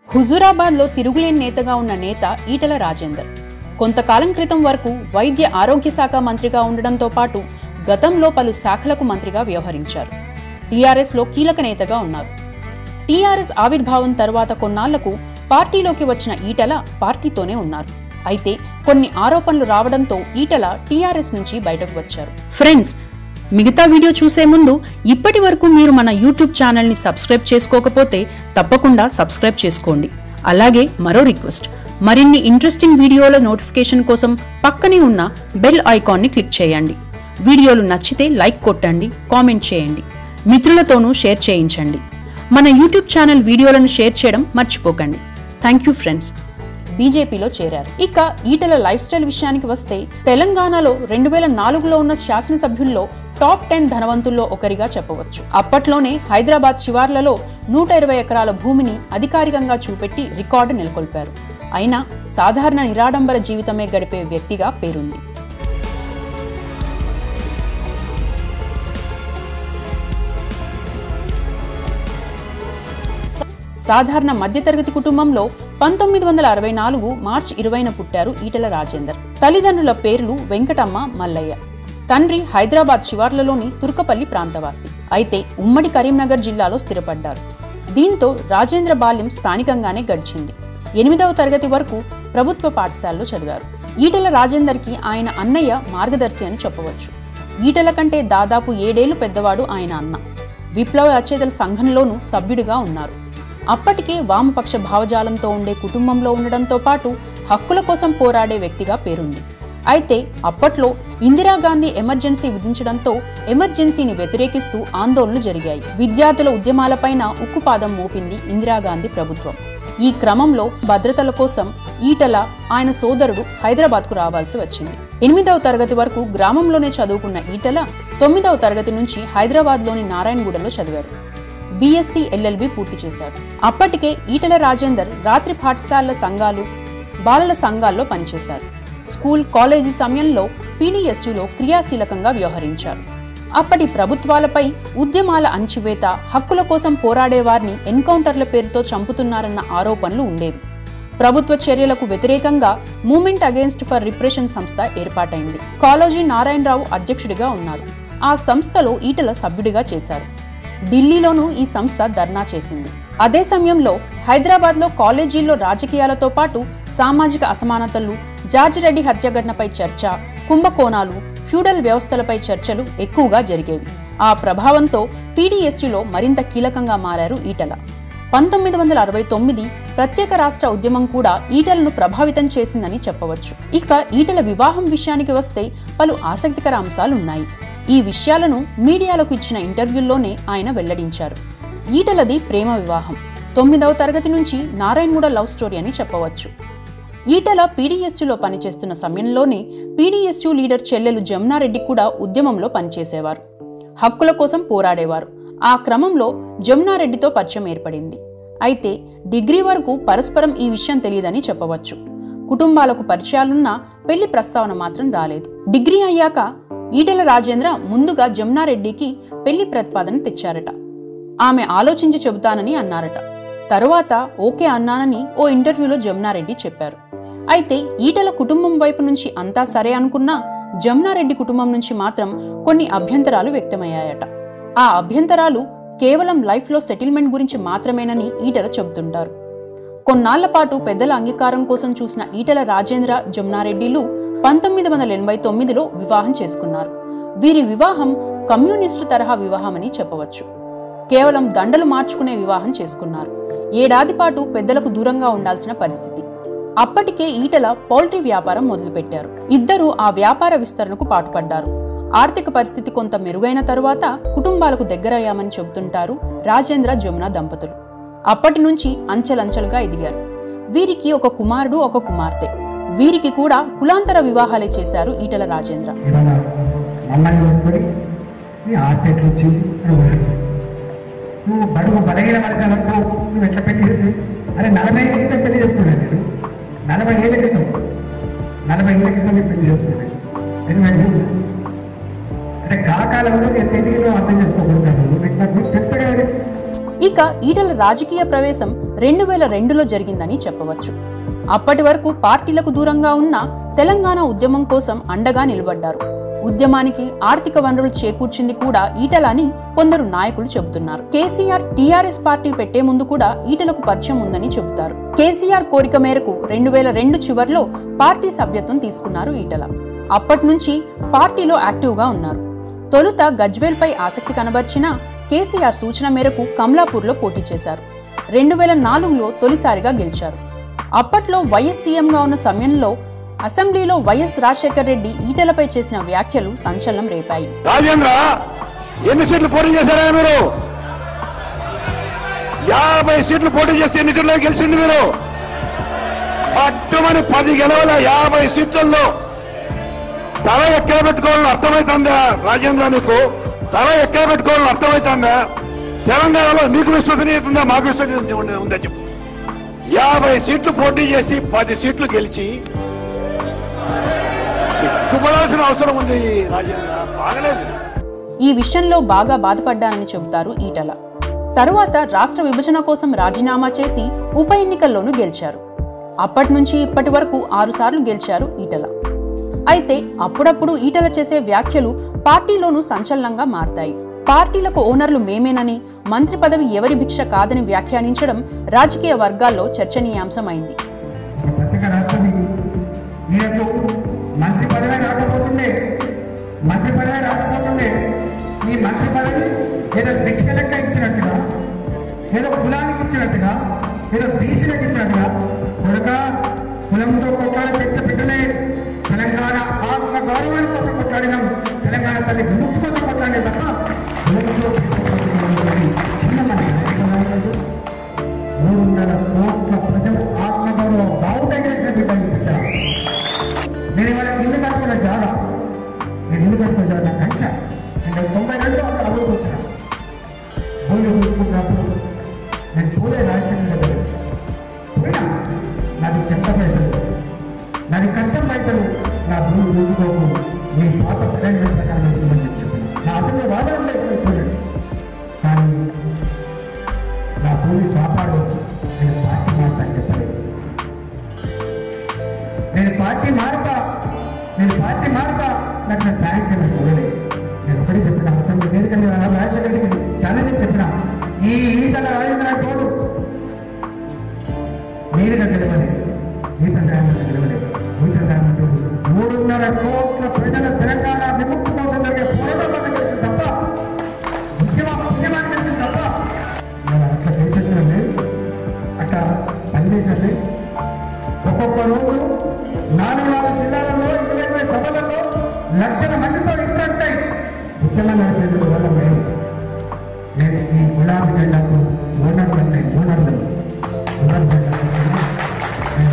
హుజూరాబాద్లో తిరుగులేని నేతగా ఉన్న నేత ఈటల రాజేందర్ కొంతకాలం క్రితం వరకు వైద్య ఆరోగ్య శాఖ మంత్రిగా ఉండడంతో పాటు గతంలో పలు శాఖలకు మంత్రిగా వ్యవహరించారు టీఆర్ఎస్లో కీలక నేతగా ఉన్నారు టీఆర్ఎస్ ఆవిర్భావం తర్వాత కొన్నాళ్లకు పార్టీలోకి వచ్చిన ఈటల పార్టీతోనే ఉన్నారు అయితే కొన్ని ఆరోపణలు రావడంతో ఈటల టీఆర్ఎస్ నుంచి బయటకు వచ్చారు ఫ్రెండ్స్ మిగతా వీడియో చూసే ముందు ఇప్పటి వరకు మీరు మన యూట్యూబ్ ఛానల్ని సబ్స్క్రైబ్ చేసుకోకపోతే తప్పకుండా సబ్స్క్రైబ్ చేసుకోండి అలాగే మరో రిక్వెస్ట్ మరిన్ని ఇంట్రెస్టింగ్ వీడియోల నోటిఫికేషన్ కోసం పక్కనే ఉన్న బెల్ ఐకాన్ని క్లిక్ చేయండి వీడియోలు నచ్చితే లైక్ కొట్టండి కామెంట్ చేయండి మిత్రులతోనూ షేర్ చేయించండి మన యూట్యూబ్ ఛానల్ వీడియోలను షేర్ చేయడం మర్చిపోకండి థ్యాంక్ యూ ఫ్రెండ్స్ బీజేపీలో చేరారు ఇక ఈటల లైఫ్ స్టైల్ విషయానికి వస్తే తెలంగాణలో రెండు వేల నాలుగులో ఉన్న శాసనసభ్యుల్లో టాప్ టెన్ ధనవంతుల్లో ఒకరిగా చెప్పవచ్చు అప్పట్లోనే హైదరాబాద్ శివార్లలో నూట ఇరవై ఎకరాల భూమిని అధికారికంగా చూపెట్టి రికార్డు నెలకొల్పారు అయినా సాధారణ నిరాడంబర జీవితమే గడిపే వ్యక్తిగా పేరుంది సాధారణ మధ్యతరగతి కుటుంబంలో పంతొమ్మిది వందల అరవై నాలుగు మార్చి ఇరవైన పుట్టారు ఈటల రాజేందర్ తల్లిదండ్రుల పేర్లు వెంకటమ్మ మల్లయ్య తండ్రి హైదరాబాద్ శివార్లలోని తుర్కపల్లి ప్రాంతవాసి అయితే ఉమ్మడి కరీంనగర్ జిల్లాలో స్థిరపడ్డారు దీంతో రాజేంద్ర బాల్యం స్థానికంగానే గడిచింది ఎనిమిదవ తరగతి వరకు ప్రభుత్వ పాఠశాలలో చదివారు ఈటల రాజేందర్కి ఆయన అన్నయ్య మార్గదర్శి అని చెప్పవచ్చు ఈటల కంటే దాదాపు ఏడేళ్లు పెద్దవాడు ఆయన అన్న విప్లవ రచయితల సంఘంలోనూ సభ్యుడిగా ఉన్నారు అప్పటికే వామపక్ష భావజాలంతో ఉండే కుటుంబంలో ఉండడంతో పాటు హక్కుల కోసం పోరాడే వ్యక్తిగా పేరుంది అయితే అప్పట్లో ఇందిరాగాంధీ ఎమర్జెన్సీ విధించడంతో ఎమర్జెన్సీని వ్యతిరేకిస్తూ ఆందోళనలు జరిగాయి విద్యార్థుల ఉద్యమాలపైన ఉక్కుపాదం మోపింది ఇందిరాగాంధీ ప్రభుత్వం ఈ క్రమంలో భద్రతల కోసం ఈటల ఆయన సోదరుడు హైదరాబాద్కు రావాల్సి వచ్చింది ఎనిమిదవ తరగతి వరకు గ్రామంలోనే చదువుకున్న ఈటల తొమ్మిదవ తరగతి నుంచి హైదరాబాద్లోని నారాయణగూడలో చదివారు బీఎస్సీ ఎల్ఎల్బి పూర్తి చేశారు అప్పటికే ఈటల రాజేందర్ రాత్రి పాఠశాలల సంఘాలు బాలల సంఘాల్లో పనిచేశారు స్కూల్ కాలేజీ సమయంలో పీడీఎస్యూలో క్రియాశీలకంగా వ్యవహరించారు అప్పటి ప్రభుత్వాలపై ఉద్యమాల అణచివేత హక్కుల కోసం పోరాడే వారిని ఎన్కౌంటర్ల పేరుతో చంపుతున్నారన్న ఆరోపణలు ఉండేవి ప్రభుత్వ చర్యలకు వ్యతిరేకంగా మూమెంట్ అగేన్స్ట్ ఫర్ రిప్రెషన్ సంస్థ ఏర్పాటైంది కాళోజీ నారాయణరావు అధ్యక్షుడిగా ఉన్నారు ఆ సంస్థలో ఈటల సభ్యుడిగా చేశారు ఢిల్లీలోనూ ఈ సంస్థ ధర్నా చేసింది అదే సమయంలో హైదరాబాద్లో కాలేజీల్లో రాజకీయాలతో పాటు సామాజిక అసమానతలు జార్జ్ రెడ్డి హత్య ఘటనపై చర్చ కుంభకోణాలు ఫ్యూడల్ వ్యవస్థలపై చర్చలు ఎక్కువగా జరిగేవి ఆ ప్రభావంతో పీడీఎస్యూలో మరింత కీలకంగా మారారు ఈటల పంతొమ్మిది వందల అరవై తొమ్మిది ప్రత్యేక రాష్ట్ర ఉద్యమం కూడా ఈటలను ప్రభావితం చేసిందని చెప్పవచ్చు ఇక ఈటల వివాహం విషయానికి వస్తే పలు ఆసక్తికర అంశాలున్నాయి ఈ విషయాలను మీడియాలకు ఇచ్చిన ఇంటర్వ్యూల్లోనే ఆయన వెల్లడించారు ఈటలది ప్రేమ వివాహం తొమ్మిదవ తరగతి నుంచి నారాయణగూడ లవ్ స్టోరీ అని చెప్పవచ్చు ఈటల పీడీఎస్యూలో పనిచేస్తున్న సమయంలోనే పీడీఎస్యూ లీడర్ చెల్లెలు జమునారెడ్డి కూడా ఉద్యమంలో పనిచేసేవారు హక్కుల కోసం పోరాడేవారు ఆ క్రమంలో జమునారెడ్డితో పరిచయం ఏర్పడింది అయితే డిగ్రీ వరకు పరస్పరం ఈ విషయం తెలియదని చెప్పవచ్చు కుటుంబాలకు పరిచయాలున్నా పెళ్లి ప్రస్తావన మాత్రం రాలేదు డిగ్రీ అయ్యాక ఈటెల రాజేంద్ర ముందుగా జమునారెడ్డికి పెళ్లి ప్రతిపాదన తెచ్చారట ఆమె ఆలోచించి చెబుతానని అన్నారట తరువాత ఓకే అన్నానని ఓ ఇంటర్వ్యూలో జమునారెడ్డి చెప్పారు అయితే ఈటల కుటుంబం వైపు నుంచి అంతా సరే అనుకున్నా జమునారెడ్డి కుటుంబం నుంచి మాత్రం కొన్ని అభ్యంతరాలు వ్యక్తమయ్యాయట ఆ అభ్యంతరాలు కేవలం లైఫ్లో సెటిల్మెంట్ గురించి మాత్రమేనని ఈటల చెబుతుంటారు కొన్నాళ్ల పాటు పెద్దల అంగీకారం కోసం చూసిన ఈటల రాజేంద్ర జమునారెడ్డిలు పంతొమ్మిది వందల ఎనభై తొమ్మిదిలో వివాహం చేసుకున్నారు వీరి వివాహం కమ్యూనిస్టు తరహా వివాహమని చెప్పవచ్చు కేవలం దండలు మార్చుకునే వివాహం చేసుకున్నారు ఏడాది పాటు పెద్దలకు దూరంగా ఉండాల్సిన పరిస్థితి అప్పటికే ఈటల పౌల్ట్రీ వ్యాపారం మొదలుపెట్టారు ఇద్దరూ ఆ వ్యాపార విస్తరణకు పాటుపడ్డారు ఆర్థిక పరిస్థితి కొంత మెరుగైన తరువాత కుటుంబాలకు దగ్గరయ్యామని చెబుతుంటారు రాజేంద్ర జమున దంపతులు అప్పటి నుంచి అంచెలంచెలుగా ఎదిగారు వీరికి ఒక కుమారుడు ఒక కుమార్తె వీరికి కూడా కులాంతర వివాహాలే చేశారు ఈటల రాజేంద్ర ఇవాళ మమ్మల్ని కొనుక్కొని నీ ఆస్తి ఎట్లా వచ్చింది అని అడిగాడు. నువ్వు బడుగు బలహీన వర్గాలకు నువ్వు ఎట్లా పెళ్లి చేసి అరే నలభై ఏళ్ళ క్రితం పెళ్లి చేసుకున్నాను నేను నలభై ఏళ్ళ క్రితం నలభై ఏళ్ళ క్రితం నేను పెళ్లి చేసుకున్నాను ఎందుకంటే అంటే కాకాలంలో నేను తెలియలో అర్థం చేసుకోకూడదు నీకు నాకు చెప్తాడు ఇక ఈటల రాజకీయ ప్రవేశం రెండు వేల రెండులో జరిగిందని చెప్పవచ్చు అప్పటి వరకు పార్టీలకు దూరంగా ఉన్న తెలంగాణ ఉద్యమం కోసం అండగా నిలబడ్డారు ఉద్యమానికి ఆర్థిక వనరులు చేకూర్చింది కూడా ఈటల అని కొందరు నాయకులు చెబుతున్నారు కేసీఆర్ టీఆర్ఎస్ పార్టీ పెట్టే ముందు కూడా ఈటలకు పరిచయం ఉందని చెబుతారు కేసీఆర్ కోరిక మేరకు రెండు వేల రెండు చివర్లో పార్టీ సభ్యత్వం తీసుకున్నారు ఈటల అప్పటి నుంచి పార్టీలో యాక్టివ్గా ఉన్నారు తొలుత గజ్వేల్పై ఆసక్తి కనబర్చిన కేసీఆర్ సూచన మేరకు కమలాపూర్లో పోటీ చేశారు రెండు వేల నాలుగులో తొలిసారిగా గెలిచారు అప్పట్లో వైఎస్ సీఎంగా ఉన్న సమయంలో అసెంబ్లీలో వైఎస్ రాజశేఖర్ రెడ్డి ఈటలపై చేసిన వ్యాఖ్యలు సంచలనం రేపాయి రాజేంద్ర ఎన్ని సీట్లు పోటీ చేశారా మీరు యాభై సీట్లు పోటీ చేస్తే ఎన్ని సీట్లు గెలిచింది మీరు పట్టుమని పది గెలవల యాభై సీట్లలో తల ఎక్కడ పెట్టుకోవాలని అర్థమవుతుందా రాజేంద్ర నీకు తల ఎక్కడ పెట్టుకోవాలని అర్థమవుతుందా తెలంగాణలో మీకు విశ్వసనీయత ఉందా మాకు విశ్వసనీయత ఉందా- ఉందా చెప్పు యాభై సీట్లు పోటీ చేసి పది సీట్లు గెలిచి సిగ్గుపడాల్సిన అవసరం ఉంది రాజేంద్ర బాగలేదు ఈ విషయంలో బాగా బాధపడ్డానని చెబుతారు ఈటల తరువాత రాష్ట్ర విభజన కోసం రాజీనామా చేసి ఉప ఎన్నికల్లోనూ గెలిచారు అప్పటి నుంచి ఇప్పటి వరకు ఆరుసార్లు గెలిచారు ఈటల అయితే అప్పుడప్పుడు ఈటల చేసే వ్యాఖ్యలు పార్టీలోనూ సంచలనంగా మారతాయి పార్టీలకు ఓనర్లు మేమేనని మంత్రి పదవి ఎవరి భిక్ష కాదని వ్యాఖ్యానించడం రాజకీయ వర్గాల్లో చర్చనీయాంశమైంది ఒక పత్రిక రాస్తుంది ఈయనకు మంత్రి పదవి రాకపోతుండే మంత్రి పదవి రాకపోతుండే ఈ మంత్రి పదవి ఏదో భిక్ష లెక్క ఇచ్చినట్టుగా ఏదో కులానికి ఇచ్చినట్టుగా ఏదో బీసీలకు ఇచ్చినట్టుగా కొడుక కులంతో కొట్లాడే చెట్ల బిడ్డలే తెలంగాణ ఆత్మ గౌరవం కోసం కొట్లాడినాం తెలంగాణ తల్లి విముక్తి కోసం కొట్లాడే తప్ప కులంతో చిన్న మనిషి మూడున్నర కోట్ల ప్రజలు ఆత్మగౌరవ బావుటేసిన బిడ్డలు పెట్టారు నేను ఇవాళ ఇల్లు కట్టుకున్న జాగ నేను ఇల్లు కట్టుకున్న జాగ నాకు కంచ నేను తొంభై రెండు అక్కడ అభివృద్ధి వచ్చిన భూమి చూసుకున్నప్పుడు నేను పూలే రాజశేఖర రెడ్డి పోయినా నాది చెత్త పైసలు నాది కష్టం పైసలు నా భూమి చూసుకోకు నీ పాత ప్రయాణ ప్రకారం వేసుకోమని చెప్పి చెప్పాను నా అసలు వాదన లేదు చూడండి కానీ నా భూమి కాపాడు నేను పార్టీ మారుతా అని చెప్పలేదు నేను పార్టీ మారుతా నేను పార్టీ మారుతా నాకు నా సాయం చేయమని కోరలేదు నేను ఒకటి చెప్పిన అసెంబ్లీ వేదిక మీద రాజశేఖర రెడ్డికి ఛాలెంజ్ చెప్పిన ఈ ఈటల రాజేంద్ర తోడు నేరుగా గెలవలేదు ఈటల రాజేంద్ర గెలవలేదు ఈటల రాజేంద్ర మూడున్నర కోట్ల ప్రజల తెలంగాణ విముక్తి కోసం జరిగే పోరాటం వల్ల గెలిచిన తప్ప ముఖ్యమా ముఖ్యమాన్ని గెలిచిన తప్ప నేను అట్లా గెలిచేసినట్లే అట్లా పనిచేసినట్లే ఒక్కొక్క రోజు నాలుగు నాలుగు జిల్లాలలో ఇరవై ఇరవై సభలలో లక్షల మందితో ఇంటరాక్ట్ అయి ఉద్యమం నడిపేందుకు వల్ల మేము నేను ఈ గులాబీ జెండాకు ఓనర్లని ఓనర్లు గులాబీ జెండాకు నేను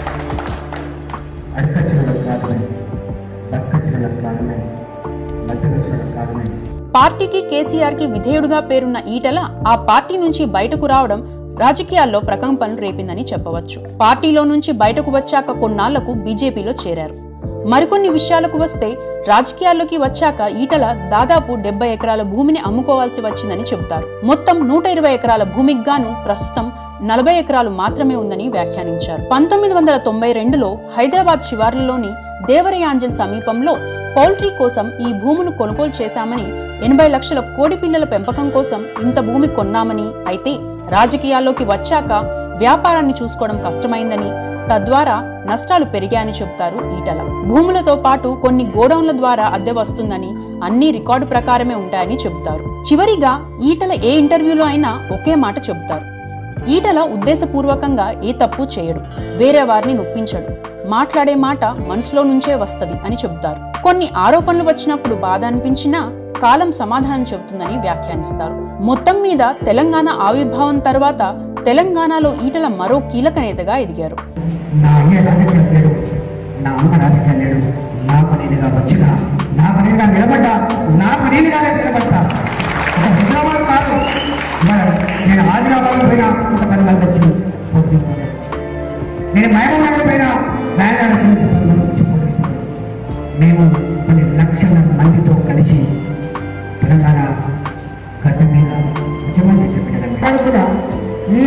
అడకచ్చినలకు కాదమే బక్కచ్చినలకు కాదమే మధ్యదర్శులకు కాదమే పార్టీకి కేసీఆర్ కి విధేయుడుగా పేరున్న ఈటల ఆ పార్టీ నుంచి బయటకు రావడం రాజకీయాల్లో ప్రకంపనలు రేపిందని చెప్పవచ్చు పార్టీలో నుంచి బయటకు వచ్చాక కొన్నాళ్లకు బీజేపీలో చేరారు మరికొన్ని విషయాలకు వస్తే రాజకీయాల్లోకి వచ్చాక ఈటల దాదాపు డెబ్బై ఎకరాల భూమిని అమ్ముకోవాల్సి వచ్చిందని చెబుతారు మొత్తం నూట ఇరవై ఎకరాల భూమికి గాను ప్రస్తుతం నలభై ఎకరాలు మాత్రమే ఉందని వ్యాఖ్యానించారు పంతొమ్మిది వందల తొంభై రెండులో హైదరాబాద్ శివార్లలోని దేవరయాంజల్ సమీపంలో పౌల్ట్రీ కోసం ఈ భూమును కొనుగోలు చేశామని ఎనభై లక్షల కోడి పిల్లల పెంపకం కోసం ఇంత భూమి కొన్నామని అయితే రాజకీయాల్లోకి వచ్చాక వ్యాపారాన్ని చూసుకోవడం కష్టమైందని తద్వారా నష్టాలు పెరిగాయని చెబుతారు ఈటల భూములతో పాటు కొన్ని గోడౌన్ల ద్వారా అద్దె వస్తుందని అన్ని రికార్డు ప్రకారమే ఉంటాయని చెబుతారు చివరిగా ఈటల ఏ ఇంటర్వ్యూలో అయినా ఒకే మాట చెబుతారు ఈటల ఉద్దేశపూర్వకంగా ఏ తప్పు చేయడు వేరే వారిని నొప్పించడు మాట్లాడే మాట మనసులో నుంచే వస్తది అని చెబుతారు కొన్ని ఆరోపణలు వచ్చినప్పుడు బాధ అనిపించినా కాలం సమాధానం చెబుతుందని వ్యాఖ్యానిస్తారు మొత్తం మీద తెలంగాణ ఆవిర్భావం తర్వాత తెలంగాణలో ఈటల మరో కీలక నేతగా ఎదిగారు నా అయ్య రాజకీయ లేడు నా అమ్మ రాజకీయ లేడు నాకు నేనుగా వచ్చిన నాకు నేనుగా నిలబడ్డా నాకు నేనుగానే నిలబడతా ఒక హైదరాబాద్ కాదు మరి నేను ఆదిలాబాద్ పోయినా ఒక పది మంది వచ్చి పోటీ పడ్డారు. నేను మహబూబ్నగర్ పోయినా బెంగళూరు వచ్చి నుంచి పది మంది వచ్చి పోటీ పడ్డారు. మేము కొన్ని లక్షల మందితో కలిసి తెలంగాణ గడ్డ మీద ఉద్యమం చేసే బిడ్డలం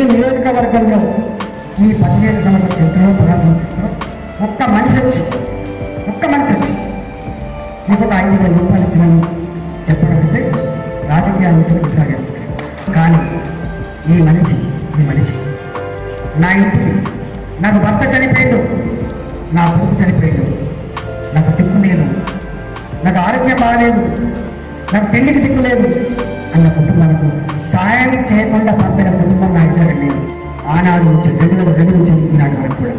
నియోజకవర్గంలో ఈ పదిహేను సంవత్సరాల చరిత్రలో పదహారు సంవత్సరాలు ఒక్క మనిషి వచ్చి ఒక్క మనిషి వచ్చి మీకు ఒక ఐదు వేల రూపాయలు ఇచ్చినాను చెప్పగలిగితే రాజకీయాల నుంచి విత్డ్రా చేసుకుంటాను కానీ ఈ మనిషి ఈ మనిషి నా ఇంటికి నాకు భర్త చనిపోయిండు నా కొడుకు చనిపోయిండు నాకు దిక్కు లేదు నాకు ఆరోగ్యం బాగలేదు నాకు పెళ్లికి దిక్కు లేదు అన్న కుటుంబానికి సాయం చేయకుండా పంపిన కుటుంబం నా ఇంట్లో లేదు ఆనాడు నుంచి రెండు వేల రెండు నుంచి ఈనాటి వరకు కూడా